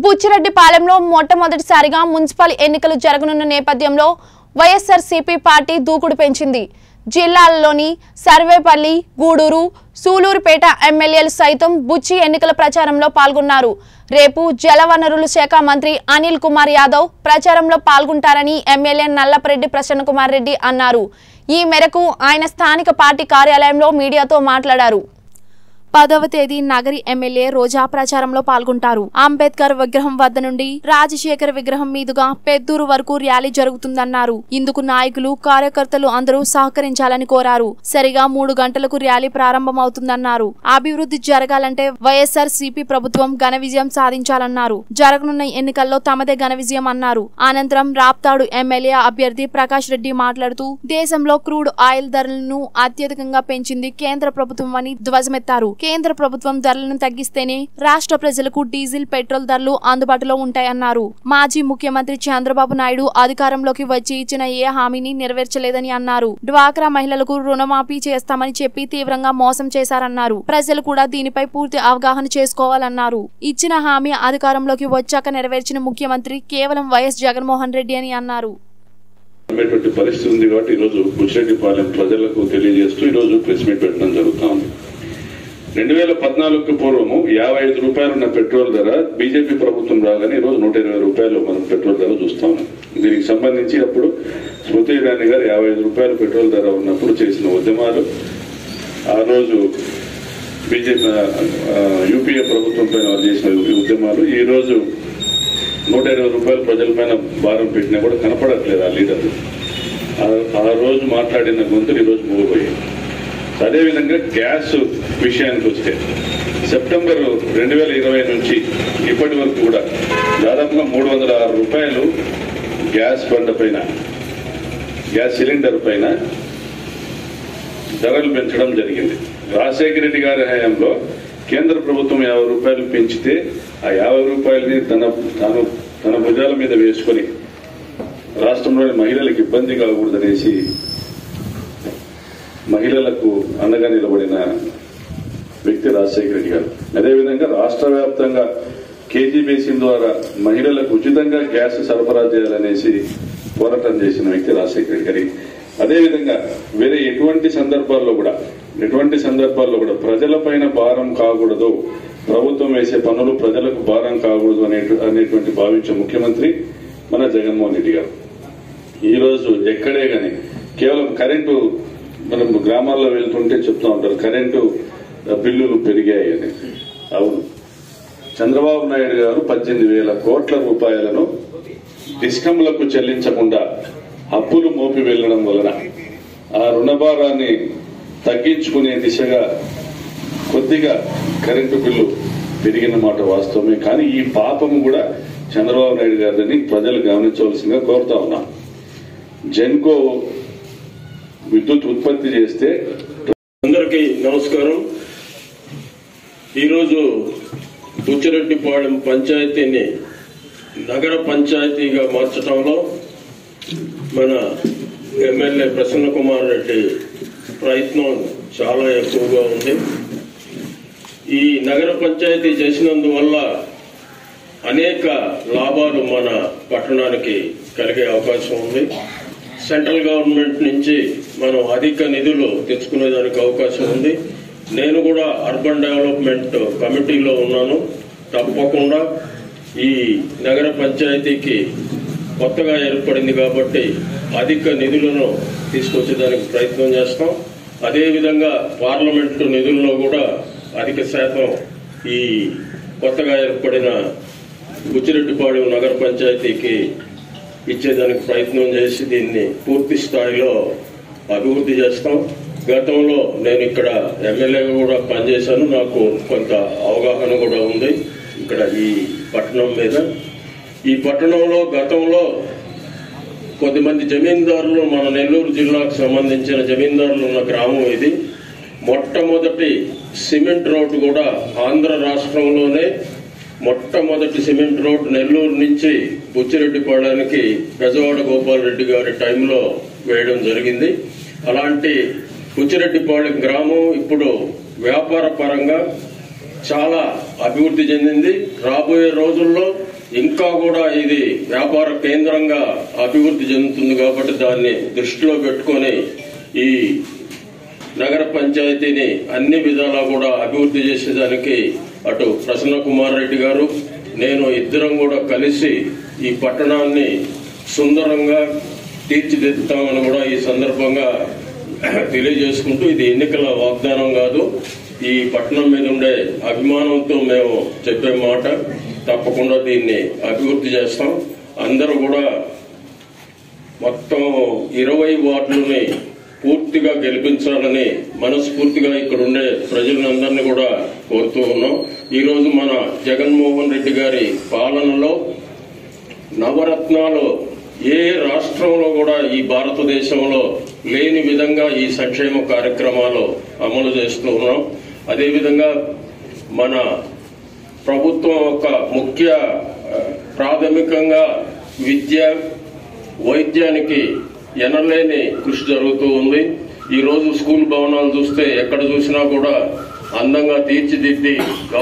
బుచ్చిరెడ్డిపాలెంలో మొట్టమొదటిసారిగా మున్సిపల్ ఎన్నికలు జరగనున్న నేపథ్యంలో వైఎస్ఆర్సీపీ పార్టీ దూకుడు పెంచింది జిల్లాల్లోని సర్వేపల్లి గూడూరు సూలూరుపేట ఎమ్మెల్యేలు సైతం బుచ్చి ఎన్నికల ప్రచారంలో పాల్గొన్నారు రేపు జలవనరుల శాఖ మంత్రి అనిల్ కుమార్ యాదవ్ ప్రచారంలో పాల్గొంటారని ఎమ్మెల్యే నల్లపరెడ్డి ప్రసన్న కుమార్ రెడ్డి అన్నారు ఈ మేరకు ఆయన స్థానిక పార్టీ కార్యాలయంలో మీడియాతో మాట్లాడారు పదవ తేదీ నగరి ఎమ్మెల్యే రోజా ప్రచారంలో పాల్గొంటారు అంబేద్కర్ విగ్రహం వద్ద నుండి రాజశేఖర్ విగ్రహం మీదుగా పెద్దూరు వరకు ర్యాలీ జరుగుతుందన్నారు ఇందుకు నాయకులు కార్యకర్తలు అందరూ సహకరించాలని కోరారు సరిగా మూడు గంటలకు ర్యాలీ ప్రారంభమవుతుందన్నారు అభివృద్ధి జరగాలంటే వైఎస్ఆర్ సిపి ప్రభుత్వం ఘన విజయం సాధించాలన్నారు జరగనున్న ఎన్నికల్లో తమదే ఘన విజయం అన్నారు అనంతరం రాప్తాడు ఎమ్మెల్యే అభ్యర్థి ప్రకాష్ రెడ్డి మాట్లాడుతూ దేశంలో క్రూడ్ ఆయిల్ ధరలను అత్యధికంగా పెంచింది కేంద్ర ప్రభుత్వం అని ధ్వజమెత్తారు కేంద్ర ప్రభుత్వం ధరలను తగ్గిస్తేనే రాష్ట్ర ప్రజలకు డీజిల్ పెట్రోల్ ధరలు అందుబాటులో ఉంటాయన్నారు మాజీ ముఖ్యమంత్రి చంద్రబాబు నాయుడు అధికారంలోకి వచ్చి ఇచ్చిన ఏ హామీని నెరవేర్చలేదని అన్నారు డ్వాక్రా మహిళలకు రుణమాఫీ చేస్తామని చెప్పి తీవ్రంగా మోసం చేశారన్నారు ప్రజలు కూడా దీనిపై పూర్తి అవగాహన చేసుకోవాలన్నారు ఇచ్చిన హామీ అధికారంలోకి వచ్చాక నెరవేర్చిన ముఖ్యమంత్రి కేవలం వైఎస్ జగన్మోహన్ రెడ్డి అని అన్నారు అనేటువంటి పరిస్థితి ఉంది కాబట్టి ఈరోజు బుచ్చిరెడ్డిపాలెం ప్రజలకు తెలియజేస్తూ ఈరోజు ప్రెస్ మీట్ పెట్టడం జరుగుతా ఉంది రెండు వేల పద్నాలుగుకు పూర్వము యాభై ఐదు రూపాయలు ఉన్న పెట్రోల్ ధర బీజేపీ ప్రభుత్వం రాగానే ఈరోజు నూట ఇరవై రూపాయలు మనం పెట్రోల్ ధర చూస్తాం దీనికి సంబంధించి అప్పుడు స్మృతి ఇరానీ గారు యాభై ఐదు రూపాయలు పెట్రోల్ ధర ఉన్నప్పుడు చేసిన ఉద్యమాలు ఆ రోజు బీజేపీ యూపీఏ ప్రభుత్వం పైన వాళ్ళు చేసిన ఈ ఉద్యమాలు ఈ రోజు నూట ఇరవై రూపాయలు ప్రజలపైన భారం పెట్టినా కూడా కనపడట్లేదు ఆ లీడర్లు ఆ- ఆ రోజు మాట్లాడిన గొంతులు ఈ రోజు మూగిపోయాయి అదేవిధంగా గ్యాస్ విషయానికి వస్తే సెప్టెంబర్ రెండు వేల ఇరవై నుంచి ఇప్పటి వరకు కూడా దాదాపుగా మూడు వందల ఆరు రూపాయలు గ్యాస్ బండ పైన గ్యాస్ సిలిండర్ పైన ధరలు పెంచడం జరిగింది రాజశేఖర రెడ్డి గారి హయాంలో కేంద్ర ప్రభుత్వం యాభై రూపాయలు పెంచితే ఆ యాభై రూపాయలని తన తాను తన భుజాల మీద వేసుకొని రాష్ట్రంలోని మహిళలకు ఇబ్బంది కాకూడదనేసి మహిళలకు అండగా నిలబడిన వ్యక్తి రాజశేఖర రెడ్డి గారు అదేవిధంగా రాష్ట్ర వ్యాప్తంగా కేజీ బేసిన్ ద్వారా మహిళలకు ఉచితంగా గ్యాస్ సరఫరా చేయాలనేసి పోరాటం చేసిన వ్యక్తి రాజశేఖర రెడ్డి గారి అదేవిధంగా వేరే ఎటువంటి సందర్భాల్లో కూడా ఎటువంటి సందర్భాల్లో కూడా ప్రజలపైన భారం కాకూడదు ప్రభుత్వం వేసే పనులు ప్రజలకు భారం కాకూడదు అనే అనేటువంటి భావించే ముఖ్యమంత్రి మన జగన్మోహన్ రెడ్డి గారు ఈ రోజు ఎక్కడే గాని కేవలం కరెంటు మనం గ్రామాల్లో వెళ్తుంటే చెప్తా ఉంటారు కరెంటు బిల్లులు పెరిగాయి అని అవును చంద్రబాబు నాయుడు గారు పద్దెనిమిది వేల కోట్ల రూపాయలను డిస్కంలకు చెల్లించకుండా అప్పులు మోపి వెళ్లడం వలన ఆ రుణభారాన్ని తగ్గించుకునే దిశగా కొద్దిగా కరెంటు బిల్లు పెరిగిన మాట వాస్తవమే కానీ ఈ పాపము కూడా చంద్రబాబు నాయుడు గారిని ప్రజలు గమనించవలసిందిగా కోరుతా ఉన్నాం జెన్కో విద్యుత్ ఉత్పత్తి చేస్తే అందరికీ నమస్కారం ఈరోజు బుచ్చిరెడ్డిపాళెం పంచాయతీని నగర పంచాయతీగా మార్చడంలో మన ఎమ్మెల్యే ప్రసన్న కుమార్ రెడ్డి ప్రయత్నం చాలా ఎక్కువగా ఉంది ఈ నగర పంచాయతీ చేసినందువల్ల అనేక లాభాలు మన పట్టణానికి కలిగే అవకాశం ఉంది సెంట్రల్ గవర్నమెంట్ నుంచి మనం అధిక నిధులు తెచ్చుకునేదానికి అవకాశం ఉంది నేను కూడా అర్బన్ డెవలప్మెంట్ కమిటీలో ఉన్నాను తప్పకుండా ఈ నగర పంచాయతీకి కొత్తగా ఏర్పడింది కాబట్టి అధిక నిధులను తీసుకొచ్చేదానికి ప్రయత్నం చేస్తాం అదేవిధంగా పార్లమెంటు నిధుల్లో కూడా అధిక శాతం ఈ కొత్తగా ఏర్పడిన బుచ్చిరెడ్డిపాడు నగర పంచాయతీకి ఇచ్చేదానికి ప్రయత్నం చేసి దీన్ని పూర్తి స్థాయిలో అభివృద్ధి చేస్తాం గతంలో నేను ఇక్కడ ఎమ్మెల్యేగా కూడా పనిచేశాను నాకు కొంత అవగాహన కూడా ఉంది ఇక్కడ ఈ పట్టణం మీద ఈ పట్టణంలో గతంలో కొద్దిమంది జమీందారులు మన నెల్లూరు జిల్లాకు సంబంధించిన జమీందారులు ఉన్న గ్రామం ఇది మొట్టమొదటి సిమెంట్ రోడ్డు కూడా ఆంధ్ర రాష్ట్రంలోనే మొట్టమొదటి సిమెంట్ రోడ్ నెల్లూరు నుంచి బుచ్చిరెడ్డిపాళానికి పెజవాడ గోపాల్ రెడ్డి గారి టైంలో వేయడం జరిగింది అలాంటి బుచ్చిరెడ్డిపాళెం గ్రామం ఇప్పుడు వ్యాపార పరంగా చాలా అభివృద్ధి చెందింది రాబోయే రోజుల్లో ఇంకా కూడా ఇది వ్యాపార కేంద్రంగా అభివృద్ధి చెందుతుంది కాబట్టి దాన్ని దృష్టిలో పెట్టుకొని ఈ నగర పంచాయతీని అన్ని విధాలా కూడా అభివృద్ధి చేసేదానికి అటు ప్రసన్న కుమార్ రెడ్డి గారు నేను ఇద్దరం కూడా కలిసి ఈ పట్టణాన్ని సుందరంగా తీర్చిదిద్దుతామని కూడా ఈ సందర్భంగా తెలియజేసుకుంటూ ఇది ఎన్నికల వాగ్దానం కాదు ఈ పట్టణం మీద ఉండే అభిమానంతో మేము చెప్పే మాట తప్పకుండా దీన్ని అభివృద్ధి చేస్తాం అందరూ కూడా మొత్తం ఇరవై వార్డులని పూర్తిగా గెలిపించాలని మనస్ఫూర్తిగా ఇక్కడ ఉండే ప్రజలందరినీ కూడా కోరుతూ ఉన్నాం ఈ రోజు మన జగన్మోహన్ రెడ్డి గారి పాలనలో నవరత్నాలు ఏ రాష్ట్రంలో కూడా ఈ భారతదేశంలో లేని విధంగా ఈ సంక్షేమ కార్యక్రమాలు అమలు చేస్తూ ఉన్నాం అదేవిధంగా మన ప్రభుత్వం యొక్క ముఖ్య ఆ, ప్రాథమికంగా విద్య వైద్యానికి ఎనలేని కృషి జరుగుతూ ఉంది ఈ రోజు స్కూల్ భవనాలు చూస్తే ఎక్కడ చూసినా కూడా అందంగా తీర్చిదిద్ది